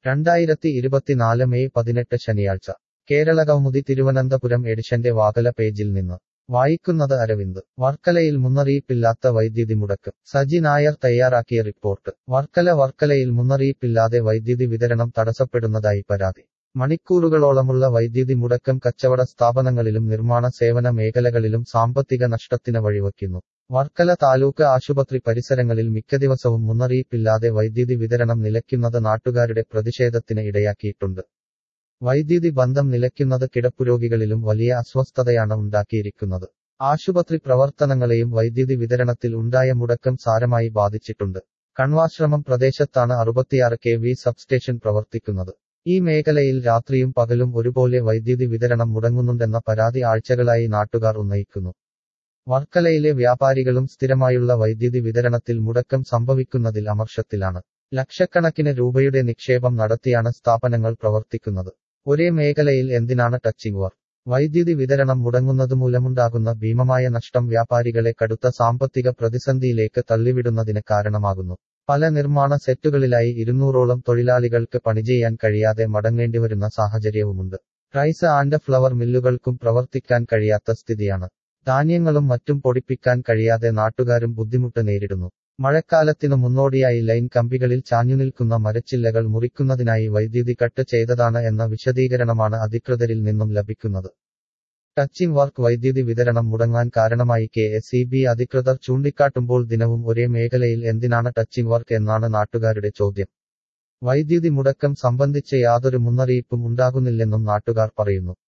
രണ്ടായിരത്തി ഇരുപത്തിനാല് മെയ് പതിനെട്ട് ശനിയാഴ്ച കേരള കൗമുദി തിരുവനന്തപുരം എഡിഷന്റെ വാകല പേജിൽ നിന്ന് വായിക്കുന്നത് അരവിന്ദ് വർക്കലയിൽ മുന്നറിയിപ്പില്ലാത്ത വൈദ്യുതി മുടക്ക് സജി നായർ തയ്യാറാക്കിയ റിപ്പോർട്ട് വർക്കല വർക്കലയിൽ മുന്നറിയിപ്പില്ലാതെ വൈദ്യുതി വിതരണം തടസ്സപ്പെടുന്നതായി പരാതി മണിക്കൂറുകളോളമുള്ള വൈദ്യുതി മുടക്കം കച്ചവട സ്ഥാപനങ്ങളിലും നിർമ്മാണ സേവന മേഖലകളിലും സാമ്പത്തിക നഷ്ടത്തിന് വഴിവെക്കുന്നു വർക്കല താലൂക്ക് ആശുപത്രി പരിസരങ്ങളിൽ മിക്ക ദിവസവും മുന്നറിയിപ്പില്ലാതെ വൈദ്യുതി വിതരണം നിലയ്ക്കുന്നത് നാട്ടുകാരുടെ പ്രതിഷേധത്തിന് ഇടയാക്കിയിട്ടുണ്ട് വൈദ്യുതി ബന്ധം നിലയ്ക്കുന്നത് കിടപ്പുരോഗികളിലും വലിയ അസ്വസ്ഥതയാണ് ഉണ്ടാക്കിയിരിക്കുന്നത് ആശുപത്രി പ്രവർത്തനങ്ങളെയും വൈദ്യുതി വിതരണത്തിൽ ഉണ്ടായ മുടക്കം സാരമായി ബാധിച്ചിട്ടുണ്ട് കൺവാശ്രമം പ്രദേശത്താണ് അറുപത്തിയാറ് കെ വി സബ്സ്റ്റേഷൻ പ്രവർത്തിക്കുന്നത് ഈ മേഖലയിൽ രാത്രിയും പകലും ഒരുപോലെ വൈദ്യുതി വിതരണം മുടങ്ങുന്നുണ്ടെന്ന പരാതി ആഴ്ചകളായി നാട്ടുകാർ ഉന്നയിക്കുന്നു വർക്കലയിലെ വ്യാപാരികളും സ്ഥിരമായുള്ള വൈദ്യുതി വിതരണത്തിൽ മുടക്കം സംഭവിക്കുന്നതിൽ അമർഷത്തിലാണ് ലക്ഷക്കണക്കിന് രൂപയുടെ നിക്ഷേപം നടത്തിയാണ് സ്ഥാപനങ്ങൾ പ്രവർത്തിക്കുന്നത് ഒരേ മേഖലയിൽ എന്തിനാണ് ടച്ചിംഗ് വർക്ക് വൈദ്യുതി വിതരണം മുടങ്ങുന്നതുമൂലമുണ്ടാകുന്ന ഭീമമായ നഷ്ടം വ്യാപാരികളെ കടുത്ത സാമ്പത്തിക പ്രതിസന്ധിയിലേക്ക് തള്ളിവിടുന്നതിന് കാരണമാകുന്നു പല നിർമ്മാണ സെറ്റുകളിലായി ഇരുന്നൂറോളം തൊഴിലാളികൾക്ക് പണിചെയ്യാൻ കഴിയാതെ മടങ്ങേണ്ടിവരുന്ന സാഹചര്യവുമുണ്ട് റൈസ് ആൻഡ് ഫ്ലവർ മില്ലുകൾക്കും പ്രവർത്തിക്കാൻ കഴിയാത്ത സ്ഥിതിയാണ് ധാന്യങ്ങളും മറ്റും പൊടിപ്പിക്കാൻ കഴിയാതെ നാട്ടുകാരും ബുദ്ധിമുട്ട് നേരിടുന്നു മഴക്കാലത്തിനു മുന്നോടിയായി ലൈൻ കമ്പികളിൽ ചാഞ്ഞുനിൽക്കുന്ന മരച്ചില്ലകൾ മുറിക്കുന്നതിനായി വൈദ്യുതി കട്ട് ചെയ്തതാണ് എന്ന വിശദീകരണമാണ് അധികൃതരിൽ നിന്നും ലഭിക്കുന്നത് ടച്ചിംഗ് വർക്ക് വൈദ്യുതി വിതരണം മുടങ്ങാൻ കാരണമായി കെ എസ് ഇ ബി അധികൃതർ ചൂണ്ടിക്കാട്ടുമ്പോൾ ദിനവും ഒരേ മേഖലയിൽ എന്തിനാണ് ടച്ചിംഗ് വർക്ക് എന്നാണ് നാട്ടുകാരുടെ ചോദ്യം വൈദ്യുതി മുടക്കം സംബന്ധിച്ച് യാതൊരു മുന്നറിയിപ്പും ഉണ്ടാകുന്നില്ലെന്നും നാട്ടുകാർ പറയുന്നു